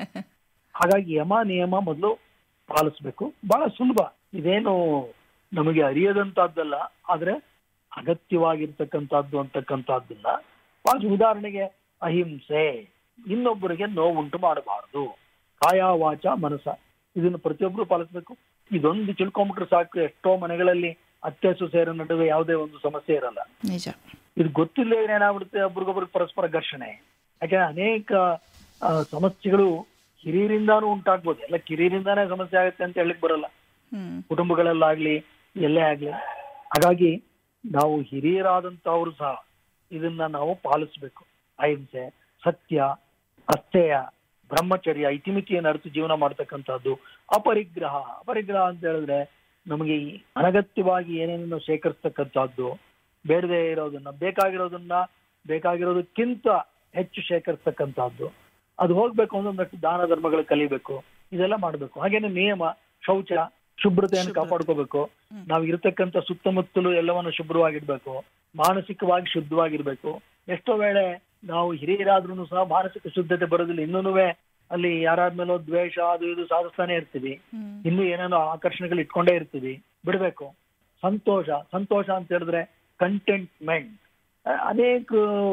ಹಾಗಾಗಿ ಯಮ ನಿಯಮ ಮೊದಲು ಪಾಲಿಸ್ಬೇಕು ಬಹಳ ಸುಲಭ ಇದೇನು ನಮಗೆ ಅರಿಯದಂತಹದ್ದಲ್ಲ ಆದ್ರೆ ಅಗತ್ಯವಾಗಿರ್ತಕ್ಕಂಥದ್ದು ಅಂತಕ್ಕಂಥದ್ದನ್ನ ಬಹಳ ಉದಾಹರಣೆಗೆ ಅಹಿಂಸೆ ಇನ್ನೊಬ್ಬರಿಗೆ ನೋವುಂಟು ಮಾಡಬಾರದು ಕಾಯ ವಾಚ ಮನಸ ಇದನ್ನು ಪ್ರತಿಯೊಬ್ಬರು ಪಾಲಿಸ್ಬೇಕು ಇದೊಂದು ತಿಳ್ಕೊಂಬಿಟ್ರೆ ಸಾಕು ಎಷ್ಟೋ ಮನೆಗಳಲ್ಲಿ ಅತ್ತೆ ಸೊಸೆಯರ ನಡುವೆ ಯಾವುದೇ ಒಂದು ಸಮಸ್ಯೆ ಇರಲ್ಲ ನಿಜ ಇದು ಗೊತ್ತಿಲ್ಲ ಏನಾಗ್ಬಿಡುತ್ತೆ ಒಬ್ರಿಗೊಬ್ರಿಗೆ ಪರಸ್ಪರ ಘರ್ಷಣೆ ಯಾಕಂದ್ರೆ ಅನೇಕ ಆ, ಸಮಸ್ಯೆಗಳು ಹಿರಿಯರಿಂದಾನು ಉಂಟಾಗ್ಬೋದು ಎಲ್ಲ ಕಿರಿಯರಿಂದಾನೇ ಸಮಸ್ಯೆ ಆಗುತ್ತೆ ಅಂತ ಹೇಳಕ್ ಬರಲ್ಲ ಹ್ಮ್ ಕುಟುಂಬಗಳಲ್ಲಾಗ್ಲಿ ಎಲ್ಲೇ ಆಗ್ಲಿ ಹಾಗಾಗಿ ನಾವು ಹಿರಿಯರಾದಂತವ್ರು ಸಹ ಇದನ್ನ ನಾವು ಪಾಲಿಸ್ಬೇಕು ಅಹಿಂಸೆ ಸತ್ಯ ಅಸ್ಥೇಯ ಬ್ರಹ್ಮಚರ್ಯ ಇತಿಮಿತಿಯನ್ನು ಅರಿತು ಜೀವನ ಮಾಡ್ತಕ್ಕಂಥದ್ದು ಅಪರಿಗ್ರಹ ಅಪರಿಗ್ರಹ ಅಂತ ಹೇಳಿದ್ರೆ ನಮಗೆ ಈ ಅನಗತ್ಯವಾಗಿ ಏನೇನೋ ಶೇಖರಿಸ್ತಕ್ಕಂಥದ್ದು ಬೇಡದೇ ಇರೋದನ್ನ ಬೇಕಾಗಿರೋದನ್ನ ಬೇಕಾಗಿರೋದಕ್ಕಿಂತ ಹೆಚ್ಚು ಶೇಖರಿಸ್ತಕ್ಕಂಥದ್ದು ಅದು ಹೋಗ್ಬೇಕು ಅಂದ್ರೆ ಒಂದಷ್ಟು ದಾನ ಧರ್ಮಗಳು ಕಲಿಬೇಕು ಇದೆಲ್ಲ ಮಾಡ್ಬೇಕು ಹಾಗೇನೆ ನಿಯಮ ಶೌಚ ಶುಭ್ರತೆಯನ್ನು ಶುಭ್ರತೆ. ಕಾಪಾಡ್ಕೋಬೇಕು ಹ್ಮ್. ನಾವು ಇರತಕ್ಕಂತ ಸುತ್ತಮುತ್ತಲು ಎಲ್ಲವನ್ನು ಶುಭ್ರವಾಗಿರ್ಬೇಕು ಮಾನಸಿಕವಾಗಿ ಶುದ್ಧವಾಗಿರ್ಬೇಕು ಎಷ್ಟೋ ವೇಳೆ ನಾವು ಹಿರಿಯರಾದ್ರೂ ಸಹ ಮಾನಸಿಕ ಶುದ್ಧತೆ ಬರೋದಿಲ್ಲ ಇನ್ನೂ ಅಲ್ಲಿ ಯಾರಾದ ಮೇಲೋ ದ್ವೇಷ ಅದು ಇದು ಸಾಧಿಸ್ತಾನೆ ಇರ್ತೀವಿ ಹ್ಮ್ ಇನ್ನು ಏನೇನೋ ಆಕರ್ಷಣೆಗಳು ಇಟ್ಕೊಂಡೇ ಇರ್ತೀವಿ ಬಿಡ್ಬೇಕು ಸಂತೋಷ ಸಂತೋಷ ಅಂತ ಹೇಳಿದ್ರೆ ಕಂಟೆಂಟ್ಮೆಂಟ್ ಅನೇಕ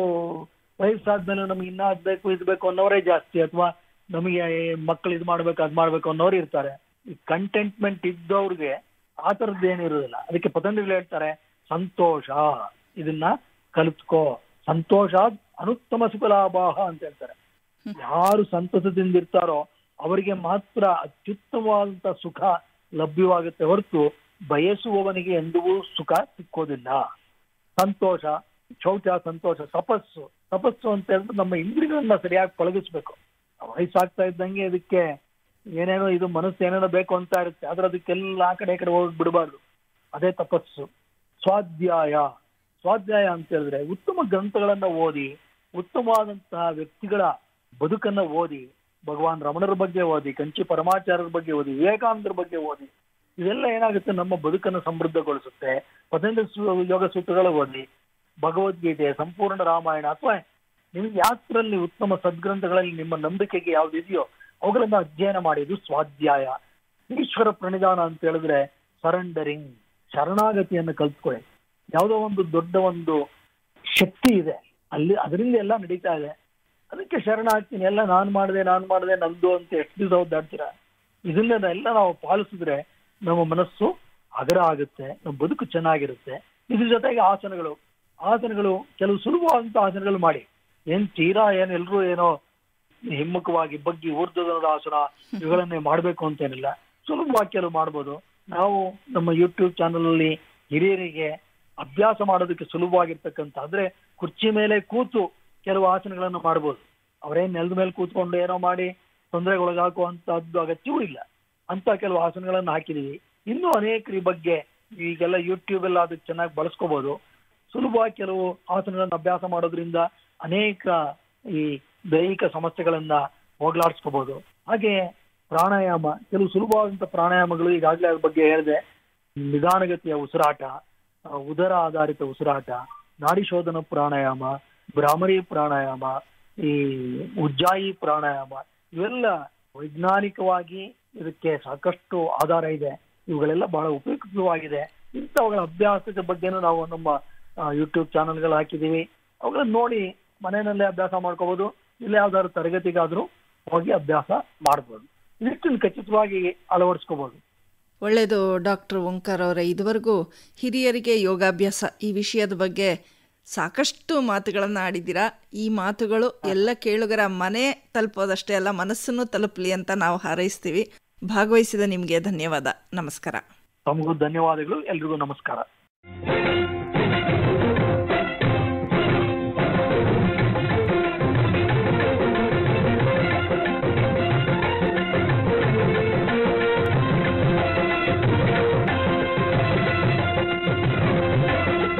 ವಯಸ್ಸಾದ್ಮೇಲೆ ನಮ್ಗೆ ಇನ್ನ ಅದ್ಬೇಕು ಇದು ಬೇಕು ಅನ್ನೋರೇ ಜಾಸ್ತಿ ಅಥವಾ ನಮಗೆ ಮಕ್ಕಳು ಇದು ಮಾಡ್ಬೇಕು ಅದ್ ಮಾಡ್ಬೇಕು ಅನ್ನೋರು ಇರ್ತಾರೆ ಈ ಕಂಟೆಂಟ್ಮೆಂಟ್ ಇದ್ದವ್ರಿಗೆ ಆ ಥರದ್ದು ಏನು ಇರೋದಿಲ್ಲ ಅದಕ್ಕೆ ಪತಂಜಲಿಗಳು ಹೇಳ್ತಾರೆ ಸಂತೋಷ ಇದನ್ನ ಕಲಿತ್ಕೋ ಸಂತೋಷ ಅನುತ್ತಮ ಸುಖಲಾಭಾಹ ಅಂತ ಹೇಳ್ತಾರೆ ಯಾರು ಸಂತಸದಿಂದ ಇರ್ತಾರೋ ಅವರಿಗೆ ಮಾತ್ರ ಅತ್ಯುತ್ತಮವಾದಂತ ಸುಖ ಲಭ್ಯವಾಗುತ್ತೆ ಹೊರತು ಬಯಸುವವನಿಗೆ ಎಂದಿಗೂ ಸುಖ ಸಿಕ್ಕೋದಿಲ್ಲ ಸಂತೋಷ ಶೌಚ ಸಂತೋಷ ತಪಸ್ಸು ತಪಸ್ಸು ಅಂತ ಹೇಳಿದ್ರೆ ನಮ್ಮ ಇಂದ್ರಿಯಗಳನ್ನ ಸರಿಯಾಗಿ ಪಳಗಿಸ್ಬೇಕು ವಯಸ್ಸಾಗ್ತಾ ಇದ್ದಂಗೆ ಇದಕ್ಕೆ ಏನೇನೋ ಇದು ಮನಸ್ಸು ಏನೇನೋ ಬೇಕು ಅಂತ ಇರುತ್ತೆ ಆದ್ರೆ ಅದಕ್ಕೆಲ್ಲ ಆ ಕಡೆ ಈ ಕಡೆ ಹೋಗಿ ಬಿಡಬಾರ್ದು ಅದೇ ತಪಸ್ಸು ಸ್ವಾಧ್ಯಾಯ ಸ್ವಾಧ್ಯಾಯ ಅಂತ ಹೇಳಿದ್ರೆ ಉತ್ತಮ ಗ್ರಂಥಗಳನ್ನ ಓದಿ ಉತ್ತಮವಾದಂತಹ ವ್ಯಕ್ತಿಗಳ ಬದುಕನ್ನ ಓದಿ ಭಗವಾನ್ ರಮಣರ ಬಗ್ಗೆ ಓದಿ ಕಂಚಿ ಪರಮಾಚಾರ್ಯರ ಬಗ್ಗೆ ಓದಿ ವಿವೇಕಾನಂದರ ಬಗ್ಗೆ ಓದಿ ಇದೆಲ್ಲ ಏನಾಗುತ್ತೆ ನಮ್ಮ ಬದುಕನ್ನು ಸಮೃದ್ಧಗೊಳಿಸುತ್ತೆ ಪತಂಜಲಿ ಸು- ಯೋಗ ಸೂತ್ರಗಳ ಓದಿ ಭಗವದ್ಗೀತೆ ಸಂಪೂರ್ಣ ರಾಮಾಯಣ ಅಥವಾ ನಿಮ್ಗೆ ಯಾತ್ರಲ್ಲಿ ಉತ್ತಮ ಸದ್ಗ್ರಂಥಗಳಲ್ಲಿ ನಿಮ್ಮ ನಂಬಿಕೆಗೆ ಯಾವ್ದಿದೆಯೋ ಅವುಗಳನ್ನ ಅಧ್ಯಯನ ಮಾಡಿ ಇದು ಸ್ವಾಧ್ಯಾಯ ಈಶ್ವರ ಪ್ರಣಿಧಾನ ಅಂತ ಹೇಳಿದ್ರೆ ಸರೆಂಡರಿಂಗ್ ಶರಣಾಗತಿಯನ್ನು ಕಲ್ತ್ಕೊಳ್ಳಿ ಯಾವುದೋ ಒಂದು ದೊಡ್ಡ ಒಂದು ಶಕ್ತಿ ಇದೆ ಅಲ್ಲಿ ಅದರಿಂದ ಎಲ್ಲ ನಡೀತಾ ಇದೆ ಅದಕ್ಕೆ ಶರಣ ಆಗ್ತೀನಿ ಎಲ್ಲ ನಾನ್ ಮಾಡಿದೆ ನಾನ್ ಮಾಡಿದೆ ನಂದು ಅಂತ ಎಷ್ಟು ದಿವಸ ಒದ್ದಾಡ್ತೀರಾ ಇದನ್ನ ಎಲ್ಲ ನಾವು ಪಾಲಿಸಿದ್ರೆ ನಮ್ಮ ಮನಸ್ಸು ಹಗರ ಆಗುತ್ತೆ ನಮ್ಮ ಬದುಕು ಚೆನ್ನಾಗಿರುತ್ತೆ ಇದ್ರ ಜೊತೆಗೆ ಆಸನಗಳು ಆಸನಗಳು ಕೆಲವು ಸುಲಭವಾದಂತ ಆಸನಗಳು ಮಾಡಿ ಏನ್ ತೀರಾ ಏನ್ ಎಲ್ರು ಏನೋ ಹಿಮ್ಮುಖವಾಗಿ ಬಗ್ಗಿ ಊರ್ಧ್ವದ ಆಸನ ಇವುಗಳನ್ನೇ ಮಾಡ್ಬೇಕು ಅಂತೇನಿಲ್ಲ ಸುಲಭವಾಗಿ ಕೆಲವು ಮಾಡ್ಬೋದು ನಾವು ನಮ್ಮ ಯೂಟ್ಯೂಬ್ ಚಾನಲ್ ಅಲ್ಲಿ ಹಿರಿಯರಿಗೆ ಅಭ್ಯಾಸ ಮಾಡೋದಕ್ಕೆ ಸುಲಭವಾಗಿರ್ತಕ್ಕಂಥ ಅಂದ್ರೆ ಕುರ್ಚಿ ಮೇಲೆ ಕೂತು ಕೆಲವು ಆಸನಗಳನ್ನು ಮಾಡ್ಬೋದು ಅವರೇನ್ ನೆಲದ ಮೇಲೆ ಕೂತ್ಕೊಂಡು ಏನೋ ಮಾಡಿ ತೊಂದರೆಗೊಳಗಾಕುವಂತಹದ್ದು ಅಗತ್ಯವೂ ಇಲ್ಲ ಅಂತ ಕೆಲವು ಆಸನಗಳನ್ನು ಹಾಕಿದೀವಿ ಇನ್ನೂ ಅನೇಕರ ಈ ಬಗ್ಗೆ ಈಗೆಲ್ಲ ಯೂಟ್ಯೂಬ್ ಎಲ್ಲ ಅದಕ್ಕೆ ಚೆನ್ನಾಗಿ ಬಳಸ್ಕೋಬಹುದು ಸುಲಭವಾಗಿ ಕೆಲವು ಆಸನಗಳನ್ನು ಅಭ್ಯಾಸ ಮಾಡೋದ್ರಿಂದ ಅನೇಕ ಈ ದೈಹಿಕ ಸಮಸ್ಯೆಗಳನ್ನ ಹೋಗ್ಲಾಡಿಸ್ಕೋಬಹುದು ಹಾಗೆ ಪ್ರಾಣಾಯಾಮ ಕೆಲವು ಸುಲಭವಾದಂತ ಪ್ರಾಣಾಯಾಮಗಳು ಈಗಾಗಲೇ ಅದ್ರ ಬಗ್ಗೆ ಹೇಳಿದೆ ನಿಧಾನಗತಿಯ ಉಸಿರಾಟ ಆ, ಉದರ ಆಧಾರಿತ ಉಸಿರಾಟ ನಾಡಿ ಶೋಧನ ಪ್ರಾಣಾಯಾಮ ಭ್ರಾಮರಿ ಪ್ರಾಣಾಯಾಮ ಈ ಉಜ್ಜಾಯಿ ಪ್ರಾಣಾಯಾಮ ಇವೆಲ್ಲ ವೈಜ್ಞಾನಿಕವಾಗಿ ಇದಕ್ಕೆ ಸಾಕಷ್ಟು ಆಧಾರ ಇದೆ ಇವುಗಳೆಲ್ಲ ಬಹಳ ಉಪಯುಕ್ತವಾಗಿದೆ ಇಂಥವುಗಳ ಅಭ್ಯಾಸದ ಬಗ್ಗೆನೂ ನಾವು ನಮ್ಮ ಯೂಟ್ಯೂಬ್ ಚಾನೆಲ್ಗಳು ಹಾಕಿದೀವಿ ಅವುಗಳನ್ನ ನೋಡಿ ಮನೆಯಲ್ಲೇ ಅಭ್ಯಾಸ ಮಾಡ್ಕೋಬಹುದು ಇಲ್ಲ ಯಾವ್ದಾದ್ರು ತರಗತಿಗಾದ್ರೂ ಹೋಗಿ ಅಭ್ಯಾಸ ಮಾಡ್ಬೋದು ಇದಿಷ್ಟನ್ನು ಖಚಿತವಾಗಿ ಅಳವಡಿಸ್ಕೋಬಹುದು ಒಳ್ಳೆಯದು ಡಾಕ್ಟರ್ ಓಂಕಾರ ಅವರೇ ಇದುವರೆಗೂ ಹಿರಿಯರಿಗೆ ಯೋಗಾಭ್ಯಾಸ ಈ ವಿಷಯದ ಬಗ್ಗೆ ಸಾಕಷ್ಟು ಮಾತುಗಳನ್ನು ಆಡಿದ್ದೀರಾ ಈ ಮಾತುಗಳು ಎಲ್ಲ ಕೇಳುಗರ ಮನೆ ತಲುಪೋದಷ್ಟೇ ಅಲ್ಲ ಮನಸ್ಸನ್ನು ತಲುಪಲಿ ಅಂತ ನಾವು ಹಾರೈಸ್ತೀವಿ ಭಾಗವಹಿಸಿದ ನಿಮಗೆ ಧನ್ಯವಾದ ನಮಸ್ಕಾರ ತಮಗೂ ಧನ್ಯವಾದಗಳು ಎಲ್ರಿಗೂ ನಮಸ್ಕಾರ